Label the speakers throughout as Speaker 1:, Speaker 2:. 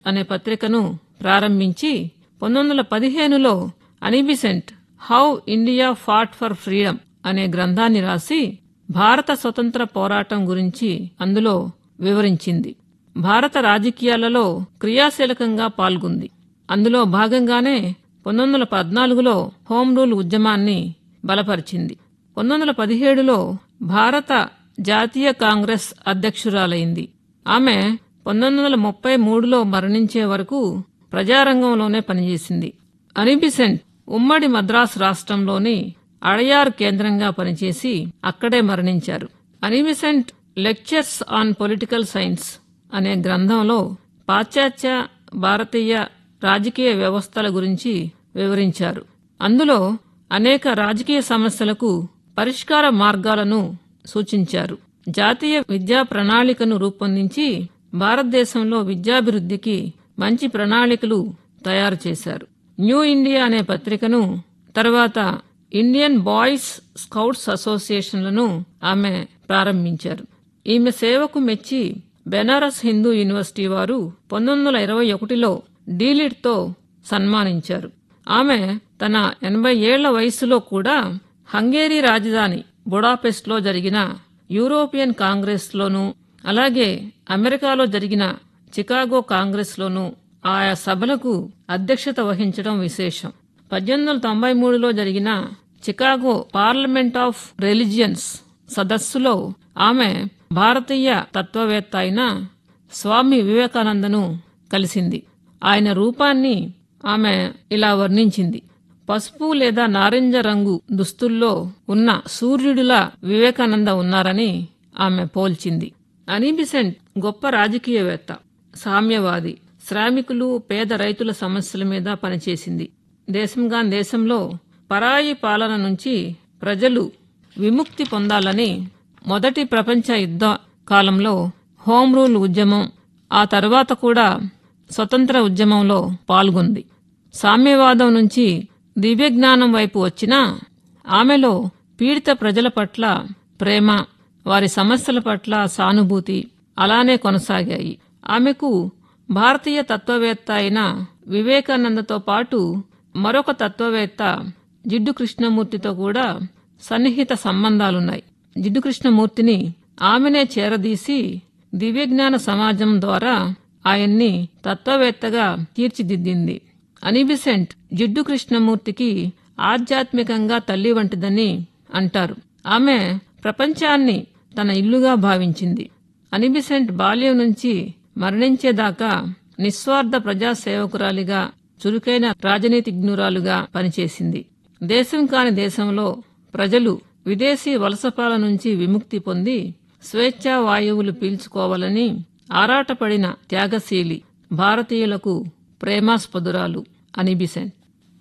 Speaker 1: అనే పత్రికను ప్రారంభించి పంతొమ్మిది వందల పదిహేనులో Annie Besant how India fought for freedom అనే గ్రంథాన్ని రాసి భారత స్వతంత్ర పోరాటం గురించి అందులో వివరించింది భారత రాజకీయాలలో క్రియాశీలకంగా పాల్గొంది అందులో భాగంగానే పంతొమ్మిది వందల పద్నాలుగులో హోం రూల్ ఉద్యమాన్ని బలపరిచింది పంతొమ్మిది వందల పదిహేడులో భారత జాతీయ కాంగ్రెస్ అధ్యక్షురాలైంది ఆమె పంతొమ్మిది వందల ముప్పై మూడులో మరణించే వరకు ప్రజారంగంలోనే పనిచేసింది అనిబిసెంట్ ఉమ్మడి మద్రాసు రాష్ట్రంలోని అడయార్ కేంద్రంగా పనిచేసి అక్కడే మరణించారు Annie Besant lectures on political science అనే గ్రంథంలో పాశ్చాత్య భారతీయ రాజకీయ వ్యవస్థల గురించి వివరించారు అందులో అనేక రాజకీయ సమస్యలకు పరిష్కార మార్గాలను సూచించారు జాతీయ విద్యా ప్రణాళికను రూపొందించి భారతదేశంలో విద్యాభివృద్ధికి మంచి ప్రణాళికలు తయారు చేశారు న్యూ ఇండియా అనే పత్రికను తర్వాత ఇండియన్ బాయ్స్ స్కౌట్స్ అసోసియేషన్లను ఆమె ప్రారంభించారు ఈమె సేవకు మెచ్చి బెనారస్ హిందూ యూనివర్సిటీ వారు పంతొమ్మిది వందల ఇరవై ఒకటిలో డీలిట్తో సన్మానించారు ఆమె తన ఎనభై ఏళ్ల వయసులో కూడా హంగేరీ రాజధాని బుడాపెస్ట్లో జరిగిన యూరోపియన్ కాంగ్రెస్లోనూ అలాగే అమెరికాలో జరిగిన చికాగో కాంగ్రెస్లోనూ ఆయా సభలకు అధ్యక్షత వహించడం విశేషం పద్దెనిమిది వందల తొంభై మూడులో జరిగిన చికాగో పార్లమెంట్ ఆఫ్ రిలిజియన్స్ సదస్సులో ఆమె భారతీయ తత్వవేత్త అయిన స్వామి వివేకానందను కలిసింది ఆయన రూపాన్ని ఆమె ఇలా వర్ణించింది పసుపు లేదా నారింజ రంగు దుస్తుల్లో ఉన్న సూర్యుడిలా వివేకానంద ఉన్నారని ఆమె పోల్చింది అనిబిసెంట్ గొప్ప రాజకీయవేత్త సామ్యవాది శ్రామికులు పేద రైతుల సమస్యల మీద పనిచేసింది దేశంగా దేశంలో పరాయి పాలన నుంచి ప్రజలు విముక్తి పొందాలని మొదటి ప్రపంచ యుద్ధ కాలంలో హోం రూల్ ఉద్యమం ఆ తర్వాత కూడా స్వతంత్ర ఉద్యమంలో పాల్గొంది సామ్యవాదం నుంచి దివ్యజ్ఞానం వైపు వచ్చినా ఆమెలో పీడిత ప్రజల పట్ల ప్రేమ వారి సమస్యల పట్ల సానుభూతి అలానే కొనసాగాయి ఆమెకు భారతీయ తత్వవేత్త అయిన వివేకానందతో పాటు మరొక తత్వవేత్త జిడ్డు కృష్ణమూర్తితో కూడా సన్నిహిత సంబంధాలున్నాయి జిడ్డు కృష్ణమూర్తిని ఆమెనే చేరదీసి దివ్యజ్ఞాన సమాజం ద్వారా ఆయన్ని తత్వవేత్తగా తీర్చిదిద్దింది అనిబిసెంట్ జిడ్డు కృష్ణమూర్తికి ఆధ్యాత్మికంగా తల్లి వంటిదని అంటారు ఆమె ప్రపంచాన్ని తన ఇల్లుగా భావించింది అనిబిసెంట్ బాల్యం నుంచి మరణించేదాకా నిస్వార్థ ప్రజాసేవకురాలిగా చురుకైన రాజనీతిజ్ఞురాలుగా పనిచేసింది దేశం కాని దేశంలో ప్రజలు విదేశీ వలసపాల నుంచి విముక్తి పొంది స్వేచ్ఛా వాయువులు పీల్చుకోవాలని ఆరాటపడిన త్యాగశీలి భారతీయులకు ప్రేమాస్పదురాలు అనిబిసెంట్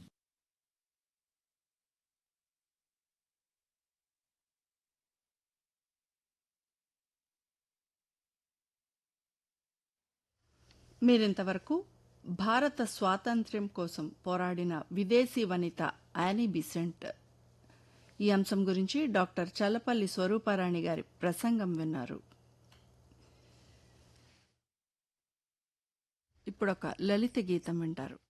Speaker 2: మీరింతవరకు భారత స్వాతంత్ర్యం కోసం పోరాడిన విదేశీ వనిత యానీ బిసెంట్ ఈ అంశం గురించి డాక్టర్ చల్లపల్లి స్వరూపారాణి గారి ప్రసంగం విన్నారు ఇప్పుడొక లలిత గీతం వింటారు